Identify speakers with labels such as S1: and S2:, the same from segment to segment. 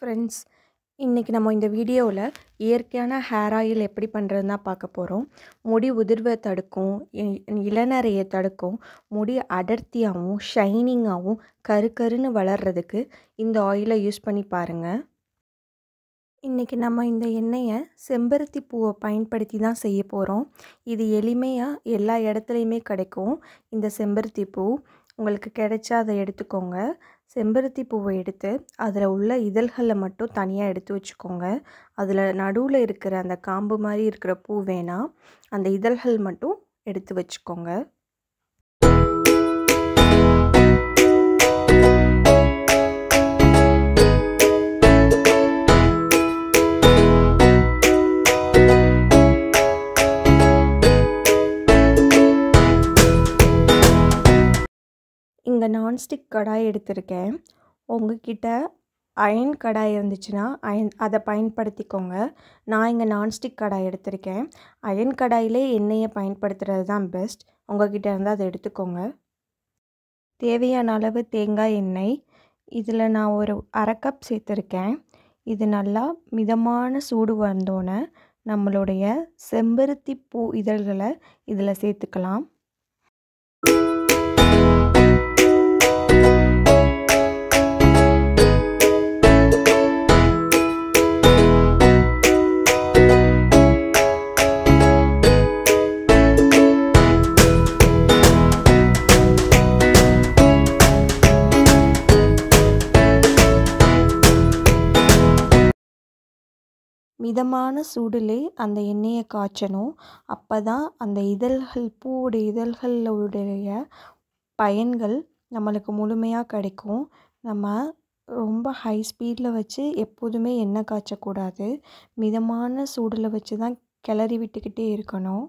S1: friends இன்றைக்கி நம்ம இந்த வீடியோவில் இயற்கையான ஹேர் ஆயில் எப்படி பண்ணுறதுன்னு தான் பார்க்க போகிறோம் முடி உதிர்வை தடுக்கும் இ- இளநரையை தடுக்கும் முடி அடர்த்தியாகவும் ஷைனிங்காகவும் கரு கருன்னு வளர்கிறதுக்கு இந்த ஆயிலை யூஸ் பண்ணி பாருங்கள் இன்றைக்கி நம்ம இந்த எண்ணெயை செம்பருத்தி பூவை பயன்படுத்தி தான் செய்ய போகிறோம் இது எளிமையாக எல்லா இடத்துலையுமே கிடைக்கும் இந்த செம்பருத்தி பூ உங்களுக்கு கிடைச்சா அதை எடுத்துக்கோங்க செம்பருத்தி பூவை எடுத்து அதில் உள்ள இதழ்களை மட்டும் தனியாக எடுத்து வச்சுக்கோங்க அதில் நடுவில் இருக்கிற அந்த காம்பு மாதிரி இருக்கிற பூ வேணாம் அந்த இதழ்கள் மட்டும் எடுத்து வச்சுக்கோங்க இங்கே நான்ஸ்டிக் கடாய் எடுத்திருக்கேன் உங்ககிட்ட அயன் கடாய் இருந்துச்சுன்னா அயன் அதை பயன்படுத்திக்கோங்க நான் இங்கே நான்ஸ்டிக் கடாய் எடுத்திருக்கேன் அயன் கடாயிலே எண்ணெயை பயன்படுத்துகிறது தான் பெஸ்ட் உங்ககிட்ட இருந்தால் அதை எடுத்துக்கோங்க தேவையான அளவு தேங்காய் எண்ணெய் இதில் நான் ஒரு அரை கப் சேர்த்துருக்கேன் இது நல்லா மிதமான சூடு வந்தோன்னே நம்மளுடைய செம்பருத்தி பூ இதழ்களை இதில் சேர்த்துக்கலாம் மிதமான சூடிலே அந்த எண்ணெயை காய்ச்சணும் அப்போ தான் அந்த இதழ்கள் பூவுடைய இதழ்களுடைய பயன்கள் நம்மளுக்கு முழுமையாக கிடைக்கும் நம்ம ரொம்ப ஹை ஸ்பீடில் வச்சு எப்போதுமே எண்ணெய் காய்ச்சக்கூடாது மிதமான சூடில் வச்சு தான் கிளறி விட்டுக்கிட்டே இருக்கணும்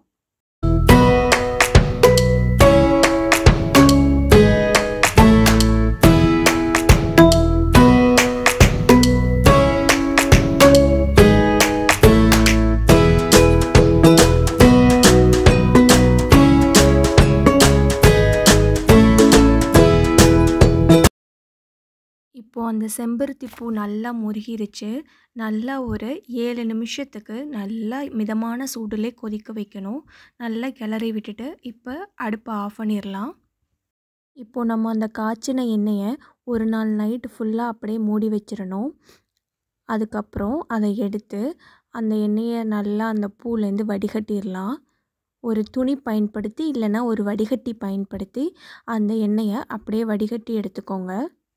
S1: இப்போது அந்த செம்பருத்தி பூ நல்லா முருகிருச்சு நல்லா ஒரு ஏழு நிமிஷத்துக்கு நல்லா மிதமான சூடிலே கொதிக்க வைக்கணும் நல்லா கிளறி விட்டுட்டு இப்போ அடுப்பை ஆஃப் பண்ணிடலாம் இப்போது நம்ம அந்த காய்ச்சின எண்ணெயை ஒரு நாள் நைட்டு ஃபுல்லாக அப்படியே மூடி வச்சிடணும் அதுக்கப்புறம் அதை எடுத்து அந்த எண்ணெயை நல்லா அந்த பூலேருந்து வடிகட்டிடலாம் ஒரு துணி பயன்படுத்தி இல்லைன்னா ஒரு வடிகட்டி பயன்படுத்தி அந்த எண்ணெயை அப்படியே வடிகட்டி எடுத்துக்கோங்க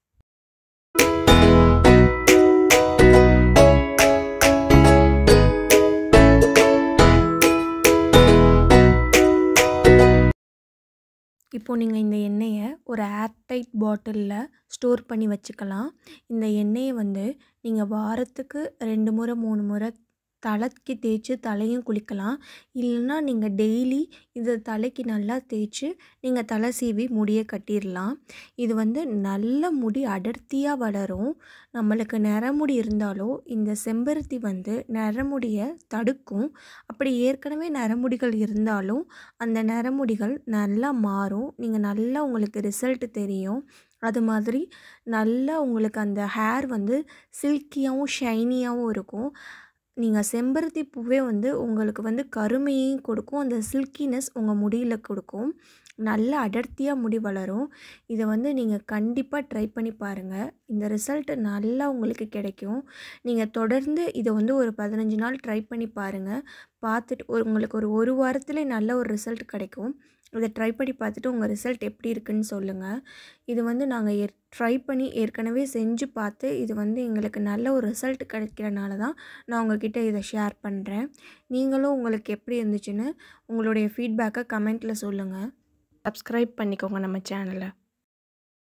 S1: இப்போது நீங்கள் இந்த எண்ணெயை ஒரு ஏர்டைட் பாட்டிலில் ஸ்டோர் பண்ணி வச்சுக்கலாம் இந்த எண்ணெயை வந்து நீங்கள் வாரத்துக்கு ரெண்டு முறை மூணு முறை தலைக்கு தேய்ச்சி தலையும் குளிக்கலாம் இல்லைன்னா நீங்கள் டெய்லி இதை தலைக்கு நல்லா தேய்ச்சி நீங்கள் தலை சீவி முடியை கட்டிடலாம் இது வந்து நல்ல முடி அடர்த்தியாக வளரும் நம்மளுக்கு நரமுடி இருந்தாலோ இந்த செம்பருத்தி வந்து நரமுடியை தடுக்கும் அப்படி ஏற்கனவே நரமுடிகள் இருந்தாலும் அந்த நரமுடிகள் நல்லா மாறும் நீங்கள் நல்லா உங்களுக்கு ரிசல்ட் தெரியும் அது மாதிரி நல்லா உங்களுக்கு அந்த ஹேர் வந்து சில்கியாகவும் ஷைனியாகவும் இருக்கும் நீங்கள் செம்பருத்தி பூவே வந்து உங்களுக்கு வந்து கருமையையும் கொடுக்கும் அந்த சில்கினஸ் உங்கள் முடியில் கொடுக்கும் நல்ல அடர்த்தியாக முடி வளரும் இதை வந்து நீங்கள் கண்டிப்பாக ட்ரை பண்ணி பாருங்கள் இந்த ரிசல்ட் நல்லா உங்களுக்கு கிடைக்கும் நீங்கள் தொடர்ந்து இதை வந்து ஒரு பதினஞ்சு நாள் ட்ரை பண்ணி பாருங்கள் பார்த்துட்டு ஒரு உங்களுக்கு ஒரு ஒரு வாரத்தில் நல்ல ஒரு ரிசல்ட் கிடைக்கும் இதை ட்ரை பண்ணி பார்த்துட்டு உங்கள் ரிசல்ட் எப்படி இருக்குன்னு சொல்லுங்கள் இது வந்து நாங்கள் ஏற் ட்ரை பண்ணி ஏற்கனவே செஞ்சு பார்த்து இது வந்து எங்களுக்கு நல்ல ஒரு ரிசல்ட் கிடைக்கிறனால தான் நான் உங்ககிட்ட இதை ஷேர் பண்ணுறேன் நீங்களும் உங்களுக்கு எப்படி இருந்துச்சுன்னு உங்களுடைய ஃபீட்பேக்கை கமெண்ட்டில் சொல்லுங்கள் சப்ஸ்கிரைப் பண்ணிக்கோங்க நம்ம சேனலை